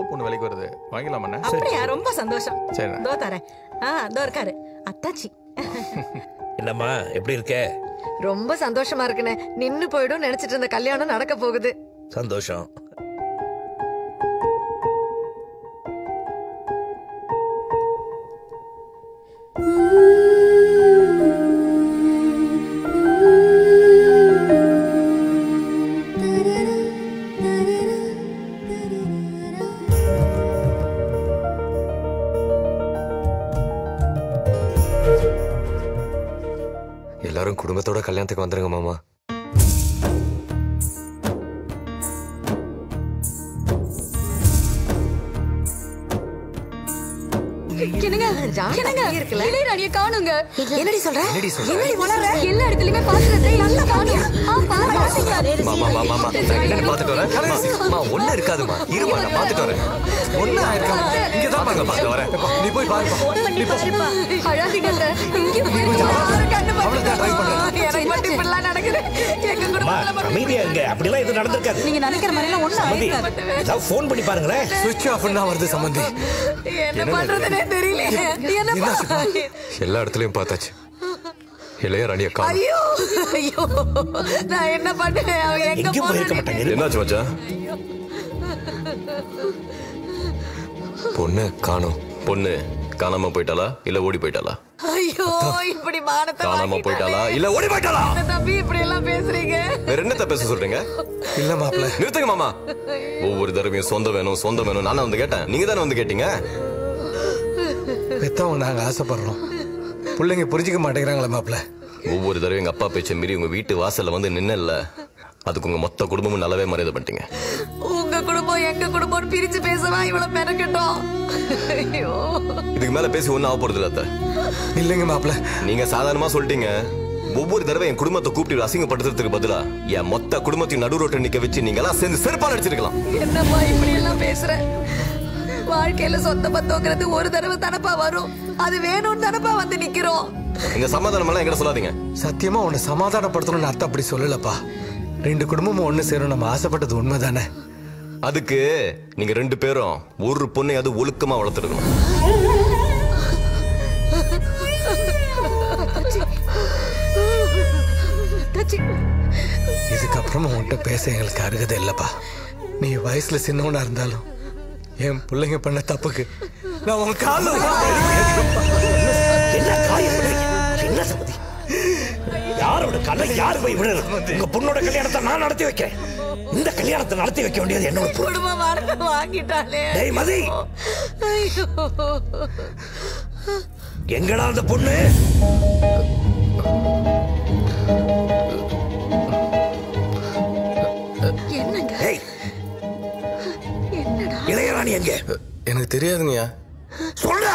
பொண்ணு விலைக்கு வருது வாங்கிடலாமா அப்படியா ரொம்ப சந்தோஷம் சரி தோ தரேன் ஆ தோ இருக்காரு அத்தாச்சி என்னம்மா எப்படி இருக்க ரொம்ப சந்தோஷமா இருக்குண்ணே நின்னு போயிடும் நினைச்சிட்டு இருந்த கல்யாணம் நடக்க போகுது சந்தோஷம் எல்லாரும் குடும்பத்தோட கல்யாணத்துக்கு வந்துருங்க மாமா என்னங்க ஜான் என்னங்க தம்பி இருக்குல்ல? இளையராணியை காணுங்க என்னடி சொல்ற என்னடி சொல்ற? என்னடி வளர எல்லா இடத்துலயுமே பாக்குறதே நல்லா காணும் ஆ பாருங்க மாமா மாமா மாமா நான் என்னன்னு பாத்துட்டு வரேன் மா ஒண்ணு இருக்காதுமா இருமா நான் பாத்துட்டு வரேன் ஒண்ணு ஆயிருக்காமா இங்க தான் பாருங்க பாக்க வரேன் நீ போய் பாருப்பா நீ போ அழாதீங்கல்ல இங்க பாருங்க கண்ணு பட்டு எனக்கு மட்டும் இப்படிலாம் நடக்குது எங்க அம்மா குடும்பத்துல மட்டும் அமைதியா இருங்க அப்படிலாம் எதுவும் நடந்திருக்காது நீங்க நினைக்கிற மாதிரி எல்லாம் ஒண்ணும் சமந்தி ஆயிருக்காது ஏதாவது ஃபோன் பண்ணி பாருங்களேன் சுவிட்ச் ஆஃப் தான் வருது சம்பந்தி என்ன பண்றதுனே தெரியல என்ன எல்லா இடத்துலயும் பார்த்தாச்சு இளையராணிய காணும் ஐயோ ஐயோ நான் என்ன பண்ணேன் அவன் எங்க எங்கேயும் போயிருக்க போனானே மாட்டாங்க இருமா. என்னாச்சு மச்சான் பொண்ணு காணும் பொண்ணு காணாம போயிட்டாளா இல்ல ஓடி போயிட்டாளா ஐயோ இப்படி மானத்தை காணாம போயிட்டாளா இல்ல ஓடி போயிட்டாளா இந்த தம்பி இப்படி எல்லாம் பேசுறீங்க வேற என்னத்த பேச சொல்றீங்க இல்ல மாப்பிள்ள நிறுத்துங்க மாமா ஒவ்வொரு தடவையும் சொந்தம் வேணும் சொந்தம் வேணும் நானும் வந்து கேட்டேன் நீங்க தானே வந்து கேட்டீங்க பெத்தவங்க நாங்க ஆசைப்படுறோம் பிள்ளைங்க புரிஞ்சுக்க மாட்டேங்கிறாங்களே மாப்பிள்ள ஒவ்வொரு தடவையும் எங்க அப்பா பேச்ச மீறி உங்க வீட்டு வாசல்ல வந்து நின்னல அதுக்கு உங்க மொத்த குடும்பமும் நல்லாவே மரியாதை பண்ணிட்டீங்க உங்க குடும்பம் எங்க குடும்பம்னு பிரிச்சு பேசவா இவ்வளவு மெனக்கட்டும் ஐயோ இதுக்கு மேல பேசி ஒன்னும் ஆக போறது இல்ல அத்தை. இல்லைங்க மாப்பிள்ள நீங்க சாதாரணமா சொல்லிட்டீங்க ஒவ்வொரு தடவை என் குடும்பத்தை கூப்பிட்டு அசிங்கப்படுத்துறதுக்கு பதிலா என் மொத்த குடும்பத்தையும் நடு ரோட்டை நிக்க வச்சு நீங்க எல்லாம் சேர்ந்து செருப்பால் அடிச்சிருக்கலாம் என்னம்மா இப்படி எல்லாம் பேசுற வாழ்க்கையில சொந்த பத்தோங்கிறது ஒரு தடவை தனப்பா வரும் அது வேணும்னு தனப்பா வந்து நிக்கிறோம் எங்க சமாதானம் எல்லாம் எங்கிட்ட சொல்லாதீங்க சத்தியமா உன்னை சமாதானப்படுத்தணும்னு அர்த்தம் அப்படி சொல்லலப்பா ரெண்டு குடும்பமும் ஒண்ணு சேரும் நம்ம ஆசைப்பட்டது உண்மைதானே அதுக்கு நீங்க ரெண்டு பேரும் ஒரு பொண்ணை அது ஒழுக்கமா வளர்த்துருக்கணும் இதுக்கப்புறமா உன்கிட்ட பேச எங்களுக்கு அருகதை இல்லப்பா நீ வயசுல சின்னவனா இருந்தாலும் என் பிள்ளைங்க பண்ண தப்புக்கு நான் உன் கால என்ன காயம் பண்றீங்க? என்ன சம்மதி யாரோட கல்லை யாரு போய் விடுறது உங்க பொண்ணோட கல்யாணத்தை நான் நடத்தி வைக்கிறேன் இந்த கல்யாணத்தை நடத்தி வைக்க வேண்டியது என்னோட பொறுப்பு குடும்ப வார்த்தை வாங்கிட்டாலே டேய் மதி ஐயோ எங்கடா அந்த பொண்ணு என்னங்க டேய் என்னடா இளையராணி எங்க எனக்கு தெரியாதுங்கய்யா சொல்றா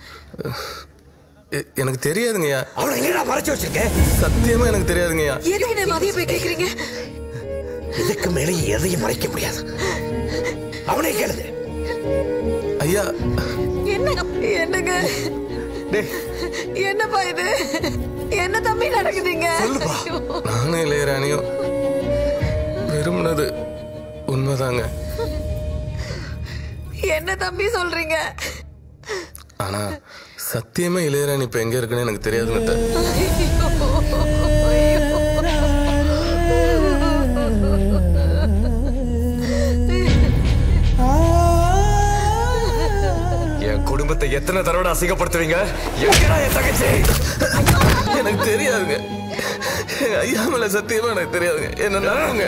எ- எனக்கு தெரியாதுங்கய்யா அவளை எங்கடா மறைச்சு வச்சிருக்க சத்தியமா எனக்கு தெரியாதுங்கய்யா எதுக்கு நான் மதிய போய் கேக்குறீங்க இதுக்கு மேலே எதையும் மறைக்க முடியாது அவனை கேளுங்க ஐயா என்னங்க என்னங்க டேய் என்னப்பா இது என்ன தம்பி நடக்குதுங்க சொல்லுப்பா நானும் இளையராணியும் விரும்பினது உண்மைதாங்க என்ன தம்பி சொல்றீங்க ஆனா சத்தியமா இளையராணி இப்ப எங்க இருக்குன்னு எனக்கு தெரியாதுங்க அத்தை. என் குடும்பத்தை எத்தனை தடவை அசிங்கப்படுத்துவீங்க எங்கடா என் தங்கச்சி எனக்கு தெரியாதுங்க எங்க ஐயா மேல சத்தியமா எனக்கு தெரியாதுங்க என்ன நம்புங்க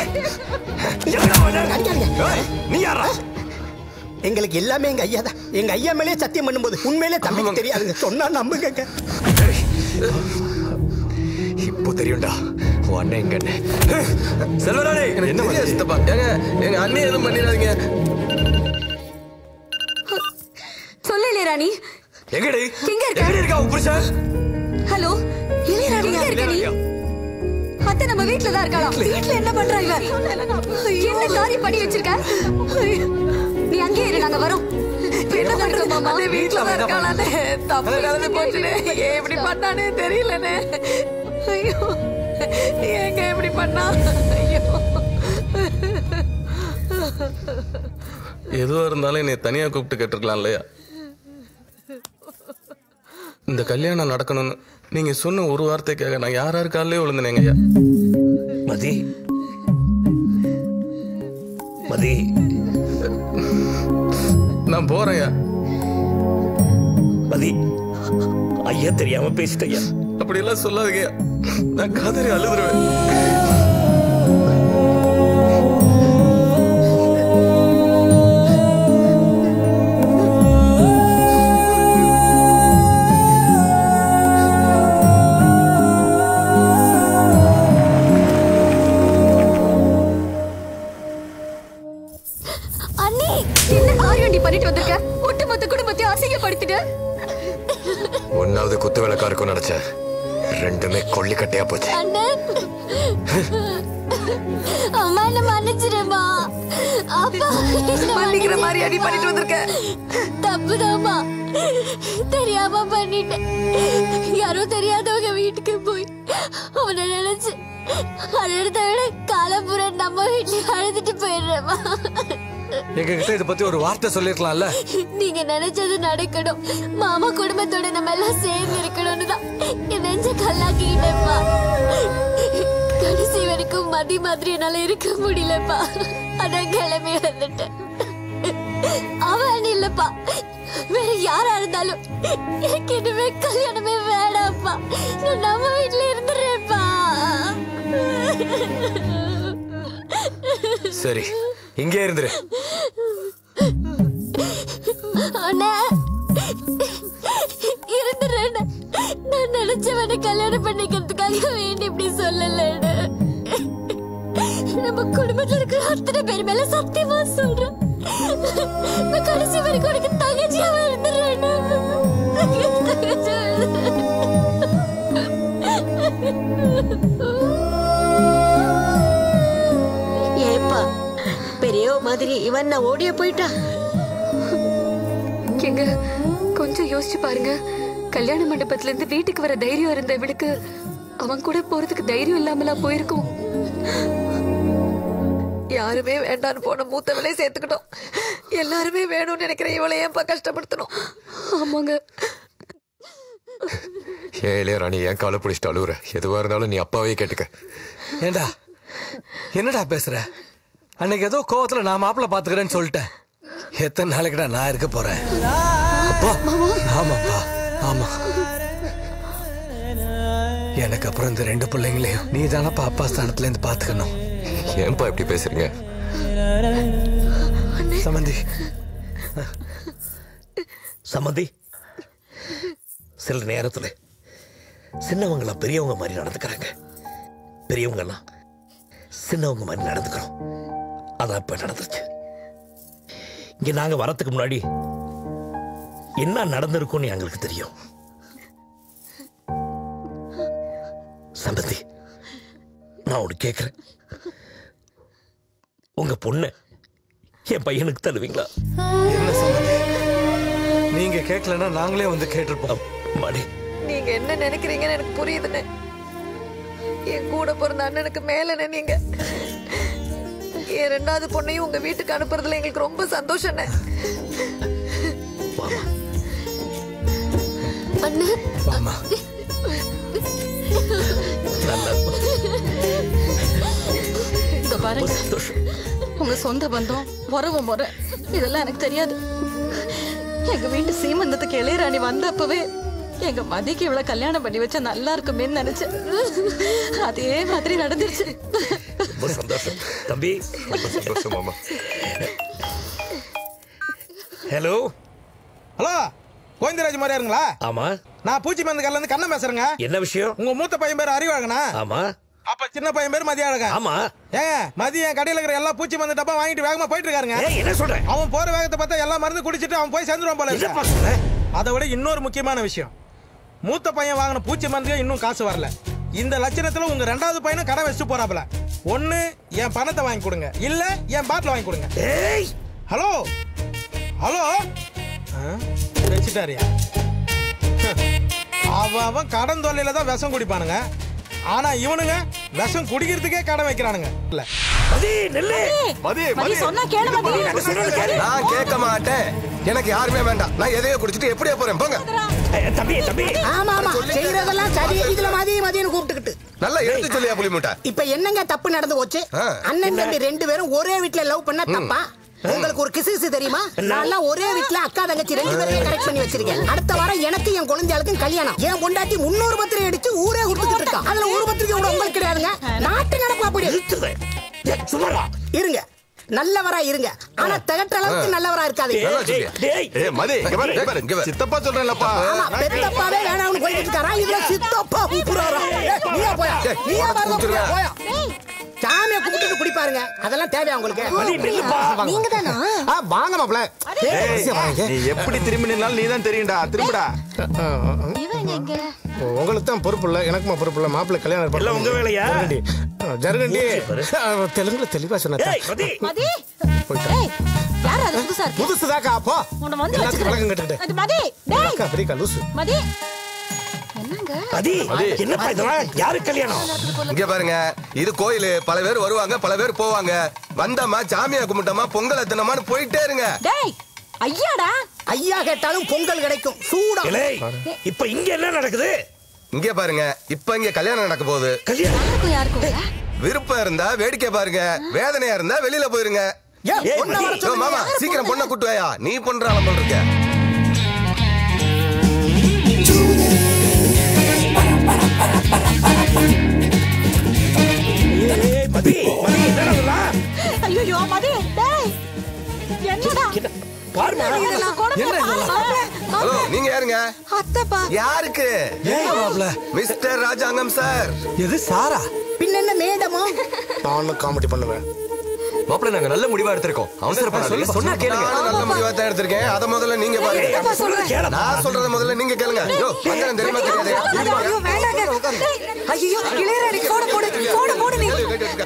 ஏய், நீ யாரா எங்களுக்கு எல்லாமே எங்க ஐயா தான் எங்க ஐயா மேலே சத்தியம் பண்ணும்போது உண்மையிலே தம்பிக்கு தெரியாதுங்க சொன்னா நம்புங்க இப்போ தெரியும்டா உன் அண்ணன் எங்க அண்ணன் செல்வராணி எனக்கு என்ன தெரியாது சித்தப்பா ஏங்க எங்க அண்ணி எதுவும் பண்ணிடாதீங்க சொல்லு இளையராணி எங்கடி எங்க இருக்க? எங்கடி இருக்கா உன் புருஷன் ஹலோ இளையராணி எங்க இருக்க நீ அத்தை நம்ம வீட்ல தான் இருக்காளா வீட்ல என்ன பண்றா இவ என்ன காரியம் பண்ணி வச்சிருக்க நீ அங்கேயே இரு நாங்க வரோம் என்ன பண்ற மாமா அந்த வீட்டுல தான் இருக்காளானே தப்பு நடந்து போச்சுனே ஏன் இப்படி பண்ணானே தெரியலனே ஐயோ ஏங்க இப்படி பண்ணா ஐயோ எதுவா இருந்தாலும் என்னை தனியா கூப்பிட்டு கேட்டிருக்கலாம் இல்லையா இந்த கல்யாணம் நடக்கணும்னு நீங்க சொன்ன ஒரு வார்த்தைக்காக நான் யார் யார் காலிலே விழுந்தேங்க ஐயா மதி மதி நான் போறேன் ஐயா மதி ஐயா தெரியாம பேசிட்டேன் ஐயா அப்படி எல்லாம் சொல்லாதீங்க ஐயா. நான் காதலி அழுதுருவேன் அண்ணி என்ன காரியண்டி பண்ணிட்டு வந்திருக்க ஒட்டுமொத்த குடும்பத்தையும் அசிங்கப்படுத்திட்டு ஒன்னாவது குத்து விளக்கா இருக்கும்னு நினைச்சேன் ரெண்டுமே கொல்லிக்கட்டையா போச்சு அண்ணன் அம்மா என்ன மன்னிச்சிடுமா அப்பா மன்னிக்கிற மாதிரி அடி பண்ணிட்டு வந்திருக்க தப்புதாம்மா தெரியாம பண்ணிட்டேன் யாரோ தெரியாதவங்க வீட்டுக்கு போய் அவனை நினைச்சு அழுறத விட காலப்புறம் நம்ம வீட்டுல அழுதுட்டு போயிடுறேம்மா எங்க கிட்ட இதை பத்தி ஒரு வார்த்தை சொல்லிருக்கலாம்ல நீங்க நினைச்சது நடக்கணும் மாமா குடும்பத்தோட நம்ம எல்லாம் சேர்ந்து இருக்கணும்னு தான் என் நெஞ்ச கல்லாக்கிட்டேப்பா கடைசி வரைக்கும் மதி மாதிரி என்னால இருக்க முடியலப்பா அதான் கிளம்பி வந்துட்டேன் அவன் இல்லப்பா வேற யாரா இருந்தாலும் எனக்கு இனிமே கல்யாணமே வேணாம்ப்பா நான் நம்ம வீட்டுல இருந்துடுறேன்ப்பா சரி இங்கே இருந்துரு அண்ணா இருந்துடுறேன் நான் நினைச்சவனை கல்யாணம் பண்ணிக்கிறதுக்காக வேண்டி இப்படி சொல்லலன்னு நம்ம குடும்பத்துல இருக்கிற அத்தனை பேர் மேல சத்தியமா சொல்றேன் நான் கடைசி வரைக்கும் உனக்கு தங்கச்சியாவா இருந்துடுறேன் ஏப்பா பெரியவ மாதிரி இவன் நான் ஓடிய போயிட்டா எங்க கொஞ்சம் யோசிச்சு பாருங்க கல்யாண மண்டபத்துல இருந்து வீட்டுக்கு வர தைரியம் இருந்த இவளுக்கு அவன் கூட போறதுக்கு தைரியம் இல்லாமலா போயிருக்கும் யாருமே வேண்டான்னு போன மூத்தவளே சேர்த்துக்கிட்டோம் எல்லாருமே வேணும்னு நினைக்கிற இவளை ஏன்பா கஷ்டப்படுத்தணும் ஆமாங்க ஏன் இளையராணி என் காலை பிடிச்சிட்டு அழுவுற எதுவா இருந்தாலும் நீ அப்பாவே கேட்டுக்க ஏண்டா என்னடா பேசுற அன்னைக்கு ஏதோ கோவத்துல நான் மாப்பிள்ள பாத்துக்கிறேன்னு சொல்லிட்டேன் எத்தனை நாளைக்குடா நான் இருக்க போறேன் அப்பா ஆமாப்பா ஆமா எனக்கு அப்புறம் இந்த ரெண்டு பிள்ளைங்களையும் நீ தானப்பா அப்பா ஸ்தானத்துல இருந்து பாத்துக்கணும் ஏன்பா இப்படி பேசுறீங்க சமந்தி சம்மந்தி சில நேரத்துல சின்னவங்கள பெரியவங்க மாதிரி நடந்துக்கிறாங்க பெரியவங்கலாம் சின்னவங்க மாதிரி நடந்துக்கிறோம் அதான் இப்ப நடந்துருச்சு இங்க நாங்க வரத்துக்கு முன்னாடி என்ன நடந்திருக்கும்னு எங்களுக்கு தெரியும் சம்பந்தி நான் ஒன்று கேட்கிறேன் உங்க பொண்ணு என் பையனுக்கு தருவீங்களா என்ன சமந்தி நீங்க கேட்கலன்னா நாங்களே வந்து கேட்டிருப்போம் மணி நீங்க என்ன நினைக்கிறீங்கன்னு எனக்கு புரியுதுண்ணே என் கூட பிறந்த அண்ணனுக்கு மேல நீங்க என் ரெண்டாவது பொண்ணையும் உங்க வீட்டுக்கு அனுப்புறதுல எங்களுக்கு ரொம்ப சந்தோஷம்ண்ணே அண்ணா ஆமா நல்லா இங்க பாருங்க சந்தோஷம் உங்க சொந்த பந்தம் உறவு முறை இதெல்லாம் எனக்கு தெரியாது எங்க வீட்டு சீமந்தத்துக்கு இளையராணி வந்தப்பவே எங்க மதிக்கு இவ்வளவு கல்யாணம் பண்ணி வச்சா நல்லா இருக்குமேன்னு நினைச்சேன் அதே மாதிரி நடந்துருச்சு ரொம்ப சந்தோஷம் தம்பி ரொம்ப சந்தோஷம் மாமா ஹலோ ஹலோ கோவிந்தராஜ் மாதிரியாருங்களா ஆமா நான் பூச்சி மருந்து கல்ல இருந்து கண்ணன் பேசுறேங்க என்ன விஷயம் உங்க மூத்த பையன் பேர் அறிவாகனா ஆமா அப்ப சின்ன பையன் பேர் மதிய அழகா ஆமா ஏங்க மதியம் என் கடையில இருக்கிற எல்லா பூச்சி மருந்து டப்பா வாங்கிட்டு வேகமா போயிட்டு இருக்காருங்க ஏய், என்ன சொல்ற அவன் போற வேகத்தை பார்த்தா எல்லா மருந்து குடிச்சிட்டு அவன் போய் சேர்ந்துருவான் போல என்னப்பா இருக்கு. சொல்ற அதை விட இன்னொரு முக்கியமான விஷயம் மூத்த பையன் வாங்கின பூச்சி மருந்துக்கு இன்னும் காசு வரல இந்த லட்சணத்துல உங்க ரெண்டாவது பையனும் கடை வச்சுட்டு போறாப்ல ஒண்ணு என் பணத்தை வாங்கி கொடுங்க இல்ல என் பாட்டில் வாங்கி கொடுங்க ஏய் ஹலோ ஹலோ ஆ? வச்சுட்டாரியா அவன் அவன் கடன் தொல்லையில தான் விஷம் குடிப்பானுங்க ஆனா இவனுங்க விஷம் குடிக்கிறதுக்கே கடன் வைக்கிறானுங்க இல்ல மதி நெல்லு மதி மதி சொன்னா கேளு மதி நாங்க சொல்றது கேளு நான் கேட்க மாட்டேன் எனக்கு யாருமே வேண்டாம் நான் எதையோ குடிச்சிட்டு எப்படியே போறேன் போங்க ஏய், தம்பி தம்பி ஆமா ஆமா செய்யறதெல்லாம் சரி இதுல மதிய மதியம் கூப்பிட்டுக்கிட்டு நல்லா எடுத்து சொல்லியா புளி மூட்டை இப்ப என்னங்க தப்பு நடந்து போச்சு ஆ. அண்ணன் தம்பி ரெண்டு பேரும் ஒரே வீட்ல லவ் பண்ணா தப்பா உங்களுக்கு ஒரு கிசு தெரியுமா நான் ஒரே வீட்ல அக்கா தங்கச்சி ரெண்டு பேரையும் கரெக்ட் பண்ணி வச்சிருக்கேன் அடுத்த வாரம் எனக்கு என் குழந்தைகளுக்கும் கல்யாணம் என் பொண்டாட்டி முன்னூறு பத்திரிகை அடிச்சு ஊரே கொடுத்துட்டு இருக்கா அதுல ஒரு பத்திரிகை கூட உங்களுக்கு கிடையாதுங்க நாட்டு நடப்பு அப்படி இழுத்துது. ஏய், சும்மாடா இருங்க நல்லவரா இருங்க ஆனா திகட்ட அளவுக்கு நல்லவரா இருக்காதீங்க நல்லா சொல்லியா டேய் ஏய் மதி இங்க பாரு, இங்க பாரு, இங்க பாரு. சித்தப்பா சொல்றேன்லப்பா ஆமா பெத்தப்பாவே வேணாம்னு போயிட்டு இருக்காரா இதுல சித்தப்பா கூப்பிடுறாரா ஏய், நீயா போயா ஏய், நீயா உனக்கு பாருங்க கொடுத்துருவேன். போயா சாமியை கும்பிட்டு குடிப்பாருங்க அதெல்லாம் தேவையா உங்களுக்கு மதி நில்லுப்பா நீங்க தானா ஆ, வாங்க மாப்ள நீ எப்படி திரும்பி நின்னாலும் நீ தான் தெரியும்டா திரும்புடா இவன் எங்க உங்களுக்கு தான் பொறுப்பு இல்ல எனக்குமா பொறுப்பு இல்ல மாப்பிள்ளை கல்யாணம் எல்லாம் உங்க வேலையா? ஜருகண்டி ஜருகண்டி மூச்சு பாரு. தெலுங்குல தெளிவா சொன்னா ஏய் மதி மதி ஏய் யார் அது புதுசா இருக்கு புதுசுதாக்கா போ உன்னை வந்து எல்லாத்துக்கும் விளக்கம் வச்சுக்கிறேன் கேட்டுக்கிட்டு அது மதி டேய் அக்கா பெரியக்கா லூசு மதி என்னங்க மதி என்னப்பா இதெல்லாம் யாரு கல்யாணம் இங்க பாருங்க இது கோயில் பல பேர் வருவாங்க பல பேர் போவாங்க வந்தம்மா சாமியா கும்பிட்டோமா பொங்கல் எத்தனமான்னு போயிட்டே இருங்க டேய் ஐயாடா ஐயா கேட்டாலும் பொங்கல் கிடைக்கும் சூடா இலே இப்ப இங்க என்ன நடக்குது இங்க பாருங்க இப்ப இங்க கல்யாணம் நடக்க போகுது கல்யாணம் யாருக்கும் யாருக்கும் விருப்பம் இருந்தா வேடிக்கை பாருங்க வேதனையா இருந்தா வெளியில போயிருங்க ஏன், ஏய், பொண்ணை வர மதி. யோ, சொல்லுங்க. மாமா சீக்கிரம் பொண்ணை கூட்டு வாயா நீ பண்ற அலம்பல் இருக்க ஏய் மதி மதி என்னடா இதெல்லாம்? ஐயோ மதி டேய் என்னடா என்ன பாருமா இதெல்லாம் கொடுமை. என்ன இதெல்லாம்? மாப்பிள்ளை, ஹலோ நீங்க யாருங்க அத்தைப்பா யாருக்கு ஏங்க மாப்ள மிஸ்டர் ராஜாங்கம் சார் எது சாரா பின்ன என்ன மேடமோ நானும் காமெடி பண்ணுவேன் மாப்பிள்ள நாங்க நல்ல முடிவா எடுத்திருக்கோம் அவசரப்படாதீங்க சொல்லு, சொன்னா கேளுங்க நானும் நல்ல முடிவா தான் எடுத்திருக்கேன் அத முதல்ல நீங்க பாருங்க அவன் சொல்றது கேளப்பா. நான் சொல்றத முதல்ல நீங்க கேளுங்க யோ பஞ்சம் தெரியுமா தெரியாது ஐயோ வேண்டாங்க ஐயோ இளையராணி போட போடு போட போடு நீ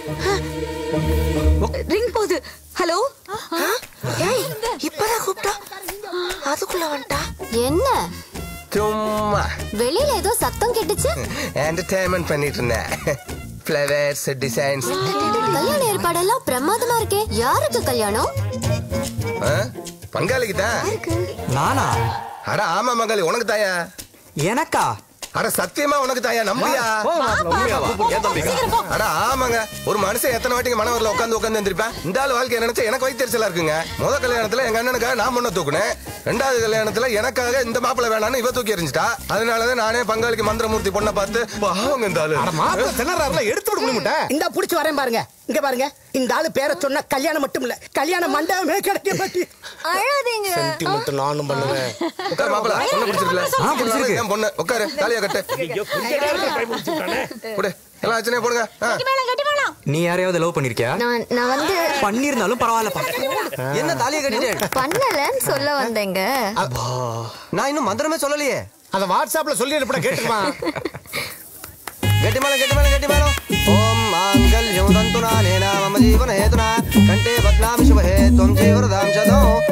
ரிங் போகுது ஹலோ ஏய் இப்பதான் கூப்பிட்டா அதுக்குள்ள வந்துட்டா என்ன சும்மா வெளியில ஏதோ சத்தம் கேட்டுச்சு என்டர்டைன்மெண்ட் பண்ணிட்டு இருந்தேன் ஃபிளவர்ஸ் டிசைன்ஸ் கல்யாண ஏற்பாடெல்லாம் பிரமாதமா இருக்கே யாருக்கு கல்யாணம் பங்காளிக்கு தான் நானா அட ஆமா மங்காளி உனக்கு தாயா எனக்கா அட சத்தியமா உனக்கு தாயா நம்பியா போ மாப்ள உண்மையாவா ஏன் தம்பிக்கா அட ஆமாங்க ஒரு மனுஷன் எத்தனை வாட்டிங்க மனவரில் உட்காந்து உட்காந்து எந்திரிப்பேன் இந்த ஆள் வாழ்க்கை நினைச்சா எனக்கு வைத்தறிச்சலா இருக்குங்க முத கல்யாணத்துல எங்க அண்ணனுக்காக நான் முன்ன தூக்குனேன் ரெண்டாவது கல்யாணத்துல எனக்காக இந்த மாப்பிள்ளை வேணாம்னு இவ தூக்கி எறிஞ்சிட்டா அதனாலதான் நானே பங்காளிக்கு மந்திரமூர்த்தி பொண்ணை பார்த்து பாவங்க இந்த ஆளு மாப்பிள்ளை திணறாருல எடுத்து விட முடியுமாட்டா இந்த புடிச்சு வரேன் பாருங்க இங்க பாருங்க இந்த ஆளு பேரை சொன்னா கல்யாணம் மட்டும் இல்ல கல்யாண மண்டபமே கிடைக்க மாட்டி அழாதீங்க சென்டிமெண்ட் நானும் பண்ணுவேன் உட்காரு மாப்பிள்ளை பொண்ணு பிடிச்சிருக்குல்ல ஆ, பிடிச்சிருக்கு. என் பொண்ணு உட்காரு தாலியா கட்டு ஐயோ கொஞ்ச நேரத்துல கை முடிச்சுட்டானே குடு எல்லாம் ஆச்சுனே போடுங்க ஆ. மேளம் கட்டி மேளம் நீ யாரையாவது லவ் பண்ணிருக்கியா நான் நான் வந்து பண்ணிருந்தாலும் பரவாயில்லப்பா என்ன தாலியை கட்டிட்டே பண்ணலன்னு சொல்ல வந்தேங்க நான் இன்னும் மந்திரமே சொல்லலையே அத வாட்ஸ்அப்ல சொல்லி அனுப்பிட கேட்டுமா గట్టి మేళం గట్టి మేళం గట్టి మేళం ఓం మాంగళ్యం తంతునా నేనా మమ జీవన హేతునా కంటే బద్నామి శుభహే త్వం జీవరదాం శతం